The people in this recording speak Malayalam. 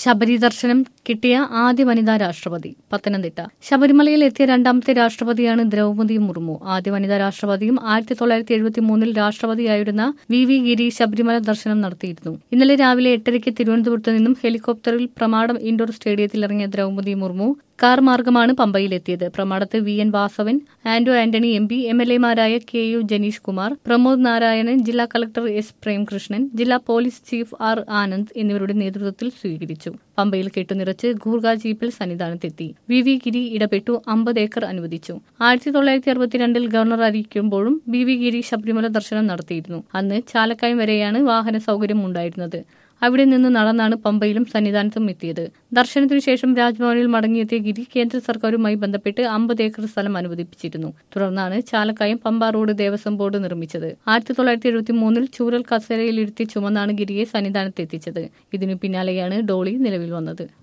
ശബരി ദർശനം കിട്ടിയ ആദ്യ വനിതാ രാഷ്ട്രപതി പത്തനംതിട്ട ശബരിമലയിൽ എത്തിയ രണ്ടാമത്തെ രാഷ്ട്രപതിയാണ് ദ്രൗപദി മുർമു ആദ്യ വനിതാ രാഷ്ട്രപതിയും ആയിരത്തി തൊള്ളായിരത്തി എഴുപത്തി മൂന്നിൽ രാഷ്ട്രപതിയായിരുന്ന വി വി ഗിരി ശബരിമല ദർശനം നടത്തിയിരുന്നു ഇന്നലെ രാവിലെ എട്ടരയ്ക്ക് തിരുവനന്തപുരത്ത് നിന്നും ഹെലികോപ്റ്ററിൽ പ്രമാടം ഇൻഡോർ സ്റ്റേഡിയത്തിൽ ഇറങ്ങിയ ദ്രൗപദി മുർമു കാർ മാർഗമാണ് പമ്പയിലെത്തിയത് പ്രമാടത്ത് V N Vasavan Anto Antony M P M L എമാരായ കെ യു ജനീഷ് കുമാർ പ്രമോദ് നാരായണൻ ജില്ലാ കളക്ടർ എസ് പ്രേംകൃഷ്ണൻ ജില്ലാ പോലീസ് ചീഫ് ആർ ആനന്ദ് എന്നിവരുടെ നേതൃത്വത്തിൽ സ്വീകരിച്ചു പമ്പയിൽ കെട്ടുനിറച്ച് ഗൂർഗ ജീപ്പിൽ സന്നിധാനത്തെത്തി വി വി ഗിരി ഇടപെട്ടു അമ്പത് ഏക്കർ അനുവദിച്ചു ആയിരത്തി തൊള്ളായിരത്തി അറുപത്തിരണ്ടിൽ ഗവർണർ അറിയിക്കുമ്പോഴും വി വി ഗിരി ശബരിമല ദർശനം നടത്തിയിരുന്നു അന്ന് ചാലക്കായം വരെയാണ് വാഹന സൗകര്യം ഉണ്ടായിരുന്നത് അവിടെ നിന്ന് നടന്നാണ് പമ്പയിലും സന്നിധാനത്തും എത്തിയത് ദർശനത്തിനു ശേഷം രാജ്ഭവനിൽ മടങ്ങിയെത്തിയ ഗിരി കേന്ദ്ര സർക്കാരുമായി ബന്ധപ്പെട്ട് അമ്പത് ഏക്കർ സ്ഥലം അനുവദിപ്പിച്ചിരുന്നു തുടർന്നാണ് ചാലക്കായം പമ്പ റോഡ് ദേവസ്വം ബോർഡ് നിർമ്മിച്ചത് ആയിരത്തി തൊള്ളായിരത്തി എഴുപത്തി മൂന്നിൽ ചൂരൽ കസേരയിലിരുത്തി ചുമന്നാണ് ഗിരിയെ സന്നിധാനത്ത് എത്തിച്ചത് ഇതിനു പിന്നാലെയാണ് ഡോളി നിലവിൽ വന്നത്